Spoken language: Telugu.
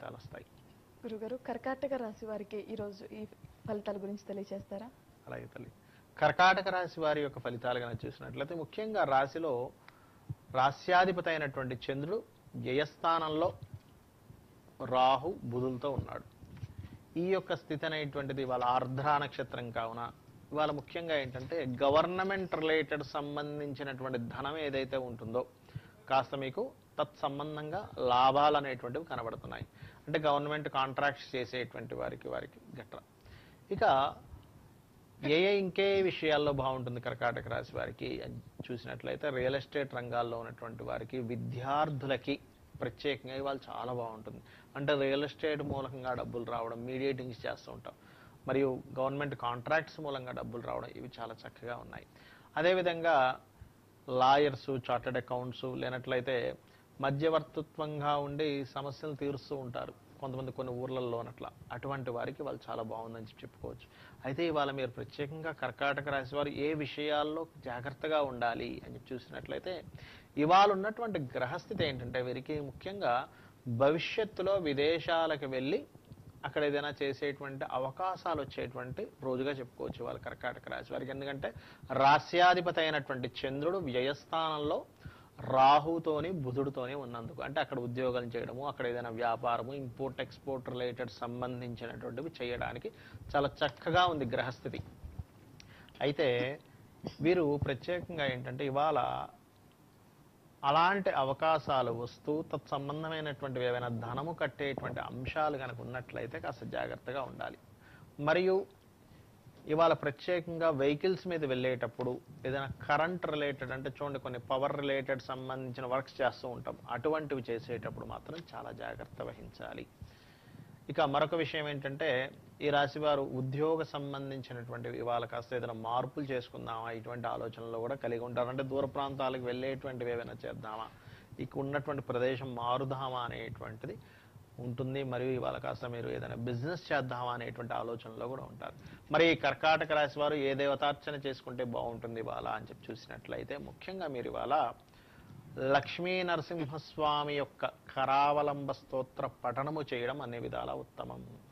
ఫలితాలు వస్తాయి గురుగారు కర్కాటక రాశి వారికి ఈరోజు ఈ ఫలితాల గురించి తెలియజేస్తారా అలాగే తల్లి కర్కాటక రాశి వారి యొక్క ఫలితాలు కనుక చూసినట్లయితే ముఖ్యంగా రాశిలో రాస్యాధిపతి అయినటువంటి చంద్రుడు వ్యయస్థానంలో రాహు బుధులతో ఉన్నాడు ఈ యొక్క స్థితి అనేటువంటిది వాళ్ళ ఆర్ద్ర నక్షత్రం కావున ఇవాళ ముఖ్యంగా ఏంటంటే గవర్నమెంట్ రిలేటెడ్ సంబంధించినటువంటి ధనం ఏదైతే ఉంటుందో కాస్త మీకు తత్సంబంధంగా లాభాలు అనేటువంటివి కనబడుతున్నాయి అంటే గవర్నమెంట్ కాంట్రాక్ట్స్ చేసేటువంటి వారికి వారికి గట్రా ఇక ఏ ఏ ఇంకే విషయాల్లో బాగుంటుంది కర్కాటక రాశి వారికి అని చూసినట్లయితే రియల్ ఎస్టేట్ రంగాల్లో ఉన్నటువంటి వారికి విద్యార్థులకి ప్రత్యేకంగా ఇవాళ చాలా బాగుంటుంది అంటే రియల్ ఎస్టేట్ మూలకంగా డబ్బులు రావడం మీడియేటింగ్స్ చేస్తూ ఉంటాం మరియు గవర్నమెంట్ కాంట్రాక్ట్స్ మూలంగా డబ్బులు రావడం ఇవి చాలా చక్కగా ఉన్నాయి అదేవిధంగా లాయర్స్ చార్టెడ్ అకౌంట్స్ లేనట్లయితే మధ్యవర్తిత్వంగా ఉండి సమస్యలు తీరుస్తూ ఉంటారు కొంతమంది కొన్ని ఊర్లలో అట్లా అటువంటి వారికి వాళ్ళు చాలా బాగుందని చెప్పి చెప్పుకోవచ్చు అయితే ఇవాళ మీరు ప్రత్యేకంగా కర్కాటక రాశి వారు ఏ విషయాల్లో జాగ్రత్తగా ఉండాలి అని చెప్పి చూసినట్లయితే ఇవాళ ఉన్నటువంటి గ్రహస్థితి ఏంటంటే వీరికి ముఖ్యంగా భవిష్యత్తులో విదేశాలకు వెళ్ళి అక్కడ ఏదైనా చేసేటువంటి అవకాశాలు వచ్చేటువంటి రోజుగా చెప్పుకోవచ్చు వాళ్ళ కర్కాటక రాశి వారికి ఎందుకంటే రాస్యాధిపతి అయినటువంటి చంద్రుడు వ్యయస్థానంలో రాహుతోని బుధుడితోని ఉన్నందుకు అంటే అక్కడ ఉద్యోగం చేయడము అక్కడ ఏదైనా వ్యాపారము ఇంపోర్ట్ ఎక్స్పోర్ట్ రిలేటెడ్ సంబంధించినటువంటివి చేయడానికి చాలా చక్కగా ఉంది గ్రహస్థితి అయితే వీరు ప్రత్యేకంగా ఏంటంటే ఇవాళ అలాంటి అవకాశాలు వస్తూ తత్సంబంధమైనటువంటివి ఏవైనా ధనము కట్టేటువంటి అంశాలు కనుక ఉన్నట్లయితే కాస్త జాగ్రత్తగా ఉండాలి మరియు ఇవాళ ప్రత్యేకంగా వెహికల్స్ మీద వెళ్ళేటప్పుడు ఏదైనా కరెంట్ రిలేటెడ్ అంటే చూడండి కొన్ని పవర్ రిలేటెడ్ సంబంధించిన వర్క్స్ చేస్తూ ఉంటాం అటువంటివి చేసేటప్పుడు మాత్రం చాలా జాగ్రత్త వహించాలి ఇక మరొక విషయం ఏంటంటే ఈ రాశి వారు ఉద్యోగ సంబంధించినటువంటివి ఇవాళ కాస్త ఏదైనా మార్పులు చేసుకుందామా ఇటువంటి ఆలోచనలు కూడా కలిగి ఉంటారు అంటే దూర ప్రాంతాలకు వెళ్ళేటువంటివి ఏమైనా చేద్దామా ఇక ఉన్నటువంటి ప్రదేశం మారుదామా అనేటువంటిది ఉంటుంది మరియు ఇవాళ కాస్త మీరు ఏదైనా బిజినెస్ చేద్దామా అనేటువంటి ఆలోచనలో కూడా ఉంటారు మరి ఈ కర్కాటక రాశి వారు ఏ దేవతార్చన చేసుకుంటే బాగుంటుంది ఇవాళ అని చెప్పి చూసినట్లయితే ముఖ్యంగా మీరు ఇవాళ లక్ష్మీ నరసింహస్వామి యొక్క కరావలంబ స్తోత్ర పఠనము చేయడం అనే విధాల ఉత్తమం